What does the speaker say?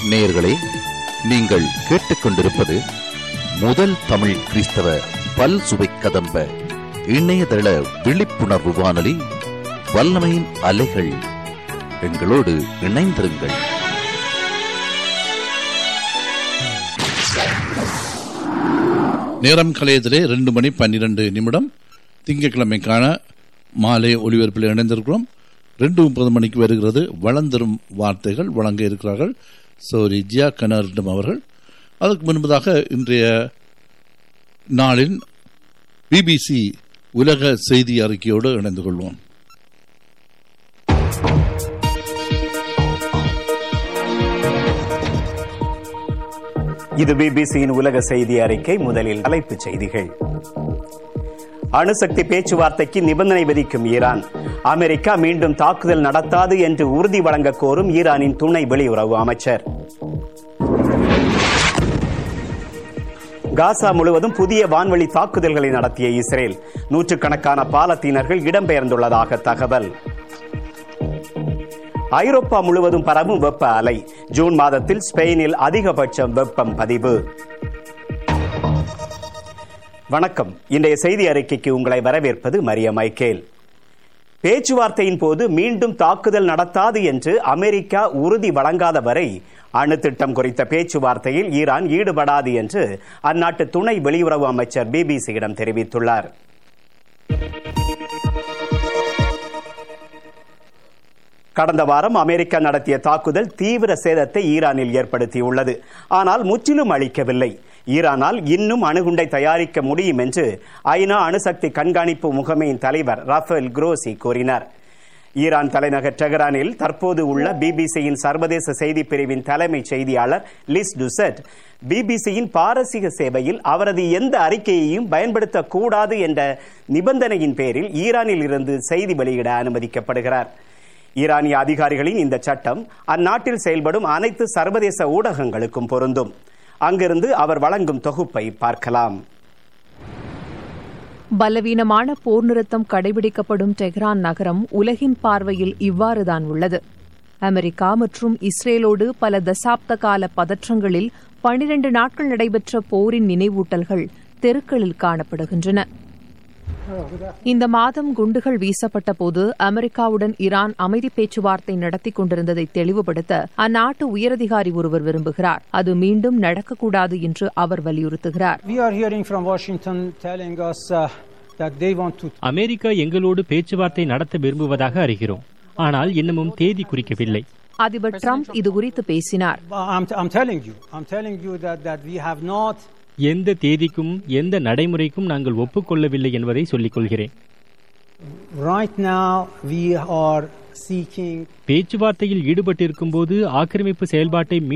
நேயர்களே நீங்கள் கேட்டுக்கொண்டிருப்பது முதல் தமிழ் கிறிஸ்தவ பல் சுவை கதம்ப இணையதள விழிப்புணர்வு வானொலி வல்லமையின் அலைகள் எங்களோடு இணைந்திருங்கள் நேரம் கலையத்திலே ரெண்டு மணி பன்னிரண்டு நிமிடம் திங்கட்கிழமைக்கான மாலை ஒளிபரப்பில் இணைந்திருக்கிறோம் ரெண்டு முப்பது மணிக்கு வருகிறது வளர்ந்தரும் வார்த்தைகள் வழங்க இருக்கிறார்கள் சோரி ஜியா கனர்டம் அவர்கள் அதுக்கு முன்பதாக இன்றைய நாளின் பிபிசி உலக செய்தி அறிக்கையோடு இணைந்து கொள்வோம் இது பிபிசியின் உலக செய்தி அறிக்கை முதலில் தலைப்புச் செய்திகள் அணுசக்தி பேச்சுவார்த்தைக்கு நிபந்தனை விதிக்கும் ஈரான் அமெரிக்கா மீண்டும் தாக்குதல் நடத்தாது என்று உறுதி வழங்க கோரும் ஈரானின் துணை வெளியுறவு அமைச்சர் காசா முழுவதும் புதிய வான்வழி தாக்குதல்களை நடத்திய இஸ்ரேல் நூற்றுக்கணக்கான பாலத்தீனர்கள் இடம்பெயர்ந்துள்ளதாக தகவல் ஐரோப்பா முழுவதும் பரவும் வெப்ப அலை ஜூன் மாதத்தில் ஸ்பெயினில் அதிகபட்சம் வெப்பம் பதிவு வணக்கம் இன்றைய செய்தி அறிக்கைக்கு உங்களை வரவேற்பது மரிய மைக்கேல் பேச்சுவார்த்தையின் போது மீண்டும் தாக்குதல் நடத்தாது என்று அமெரிக்கா உறுதி வழங்காத வரை அணு திட்டம் குறித்த பேச்சுவார்த்தையில் ஈரான் ஈடுபடாது என்று அந்நாட்டு துணை வெளியுறவு அமைச்சர் பிபிசியிடம் தெரிவித்துள்ளார் கடந்த வாரம் அமெரிக்கா நடத்திய தாக்குதல் தீவிர சேதத்தை ஈரானில் ஏற்படுத்தியுள்ளது ஆனால் முற்றிலும் அளிக்கவில்லை ஈரானால் இன்னும் அணுகுண்டை தயாரிக்க முடியும் என்று ஐநா அணுசக்தி கண்காணிப்பு முகமையின் தலைவர் ரஃபேல் குரோசி கூறினார் ஈரான் தலைநகர் டெஹரானில் தற்போது உள்ள பிபிசியின் சர்வதேச செய்தி பிரிவின் தலைமை செய்தியாளர் லிஸ் டுசெட் பிபிசியின் பாரசீக சேவையில் அவரது எந்த அறிக்கையையும் பயன்படுத்தக்கூடாது என்ற நிபந்தனையின் பேரில் ஈரானில் இருந்து செய்தி வெளியிட அனுமதிக்கப்படுகிறார் ஈரானிய அதிகாரிகளின் இந்த சட்டம் அந்நாட்டில் செயல்படும் அனைத்து சர்வதேச ஊடகங்களுக்கும் பொருந்தும் அங்கிருந்து அவர் வழங்கும் தொகுப்பை பார்க்கலாம் பலவீனமான போர் நிறுத்தம் கடைபிடிக்கப்படும் டெஹ்ரான் நகரம் உலகின் பார்வையில் இவ்வாறுதான் உள்ளது அமெரிக்கா மற்றும் இஸ்ரேலோடு பல தசாப்த கால பதற்றங்களில் பனிரண்டு நாட்கள் நடைபெற்ற போரின் நினைவூட்டல்கள் தெருக்களில் காணப்படுகின்றன இந்த மாதம் குண்டுகள் வீசப்பட்ட போது அமெரிக்காவுடன் ஈரான் அமைதி பேச்சுவார்த்தை நடத்தி கொண்டிருந்ததை தெளிவுபடுத்த அந்நாட்டு உயரதிகாரி ஒருவர் விரும்புகிறார் அது மீண்டும் நடக்கக்கூடாது என்று அவர் வலியுறுத்துகிறார் We are hearing from Washington telling us uh, that they want to. America எங்களோடு பேச்சுவார்த்தை நடத்த விரும்புவதாக அறிகிறோம் ஆனால் இன்னமும் தேதி குறிக்கவில்லை அதிபர் டிரம்ப் இதுகுறித்து பேசினார் I'm, I'm telling you, I'm telling you that, that we have not. எந்த தேதிக்கும் எந்த நடைமுறைக்கும் நாங்கள் ஒப்புக்கொள்ளவில்லை என்பதை சொல்லிக் கொள்கிறேன் Right now, we are seeking பேச்சுவார்த்தையில் ஈடுபட்டிருக்கும் போது ஆக்கிரமிப்பு செயல்பாட்டை